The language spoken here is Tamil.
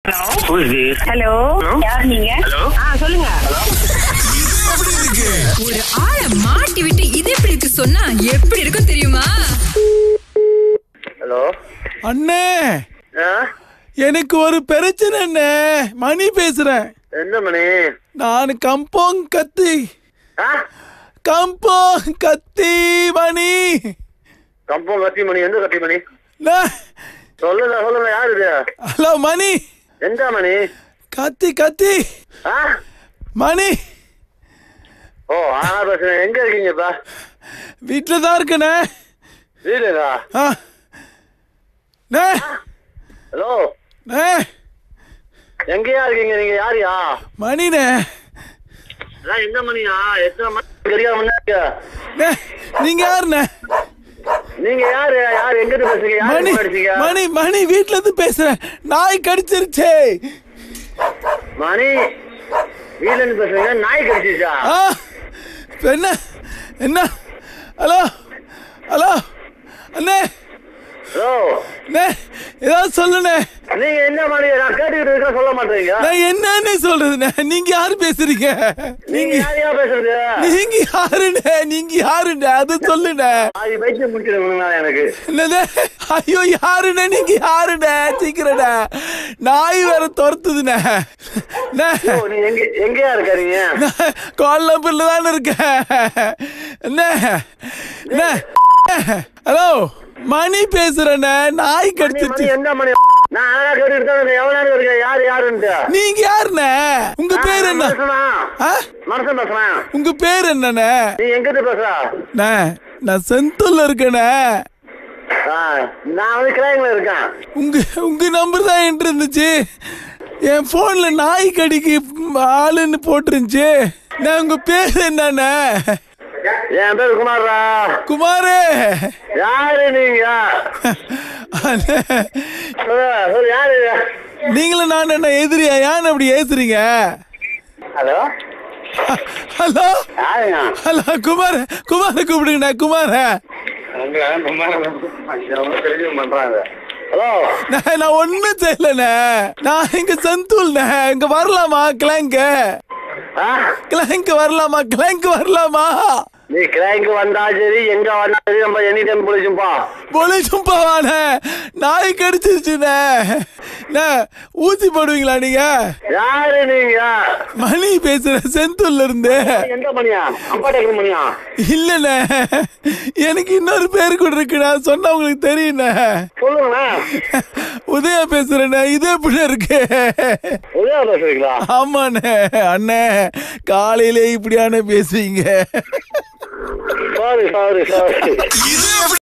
Who is this? ஹலோ யார் நீங்க Hello? ஆ சொல்லுங்க ஒரு ஆளை மாட்டி விட்டு இது எப்படி இருக்கு சொன்னா எப்படி இருக்கும் தெரியுமா ஹலோ அண்ணே ஆ எனக்கு ஒரு பிரச்சனை அண்ணே மணி பேசுறேன் என்ன மணி நான் கம்போங் கத்தி ஆ கம்போங் கத்தி மணி கம்பம் கத்தி மணி எந்த கத்தி மணி அண்ணே, சொல்லுங்க சொல்லுங்க யாரு இது ஹலோ மணி எந்த மணி கத்தி கத்தி ஆ மணி ஓ ஆ பேசுறேன் எங்க இருக்கீங்கப்பா வீட்டில் தான் இருக்கண்ணே வீடுதா ஆ அண்ணே, ஹலோ அண்ணே, எங்கேயா இருக்கீங்க நீங்க யாரியா மணிண்ணே அதான் எந்த மணியா எத்தனை மணி தெரியாம முன்னாடியா? அண்ணே, நீங்க யாருண்ணே நீங்க யாரு யாரு எங்க இருந்து பேசுறீங்க யாரு மணி அடிச்சீங்க மணி மணி வீட்ல இருந்து பேசுறேன் நாய் கடிச்சிருச்சே மணி வீட்டுல இருந்து பேசுறீங்க நாய் கடிச்சிச்சா ஆ இப்ப என்ன என்ன ஹலோ ஹலோ அண்ணே ஹலோ அண்ணே ஏதாவது சொல்லுண்ணே நீங்க என்ன மணி நான் கேட்டுக்கிட்டு இருக்க சொல்ல மாட்டீங்க நான் என்னன்னு சொல்றதுண்ணே நீங்க யாரு பேசுறீங்க நீங்க நீங்க யாரையா பேசுறது நீங்க யாருண்ணே நீங்க யாருண்ணே அது சொல்லுண்ணே அது பைத்தியம் முடிச்சிருக்கணுங்களா எனக்கு என்னது ஐயோ யாருண்ணே நீங்க யாருண்ணே சீக்கிரண்ணே நாய் வேற துரத்துதுண்ணே அண்ணே, ஓ, நீ எங்க எங்கயா இருக்க நீங்க நான் கோலாப்பூர்ல தானே இருக்கேன் என்ன என்ன ஹலோ மணி பேசுறேண்ணே நாய் மணி, மணி கடிச்சிருச்சு எந்த மணி நான் ஆனா கேட்டுட்டு தான் இருக்கேன். எவ்வளவு நேரம் இருக்கேன் யாரு யாருன்ட்டு நீங்க யாருண்ணே உங்க பேர் என்ன மனுஷனா ஆ? மனுஷன் பேசுறேன் உங்க பேர் என்னண்ணே நீ எங்க இருந்து பேசுற அண்ணே, நான் செந்தூர்ல இருக்கேண்ணே ஆ, நான் வந்து கிளைங்கள இருக்கேன் உங்க உங்க நம்பர் தான் என்கிட்ட இருந்துச்சு என் போன்ல நாய் கடிக்கு ஆளுன்னு போட்டிருந்துச்சு நான் உங்க பேர் என்னண்ணே என் பேர் குமாரா குமாரு யாரு நீங்க அண்ணே, சொல்லு, சொல்லு, யாரு நீங்களும் நான் என்ன எதிரியா ஏன் அப்படி ஏசுறீங்க ஹலோ ஹலோ யாருங்க ஹலோ குமார் குமார கூப்பிடுங்கண்ணா குமார பண்றாங்க ஹலோ நான் நான் ஒண்ணும் செய்யலண்ணே நான் இங்க செந்தூல்ண்ணே இங்க வரலாமா கிளாங்க ஆ கிளாங்க வரலாமா கிளாங்க வரலாமா நீ கிளைக்கு வந்தா சரி எங்க வந்தா சரி நம்ம எனி டைம் பிடிச்சுப்பா போலீஸும் போவானே நாய் கடிச்சிருச்சுண்ணே அண்ணே, ஊசி போடுவீங்களா நீங்க யாரு நீங்க மணி பேசுறேன் செந்தூர்ல இருந்து எந்த மணியா அம்பாட்டேக்கிற மணியா இல்லண்ணே எனக்கு இன்னொரு பேர் கூட இருக்குண்ணா சொன்னா உங்களுக்கு தெரியுண்ணே சொல்லுங்கண்ணா உதயா பேசுறேண்ணே இது எப்படி இருக்கு உதயா பேசுறீங்களா ஆமாண்ணே அண்ணே காலையிலே இப்படியானே பேசுவீங்க சாரி சாரி சாரி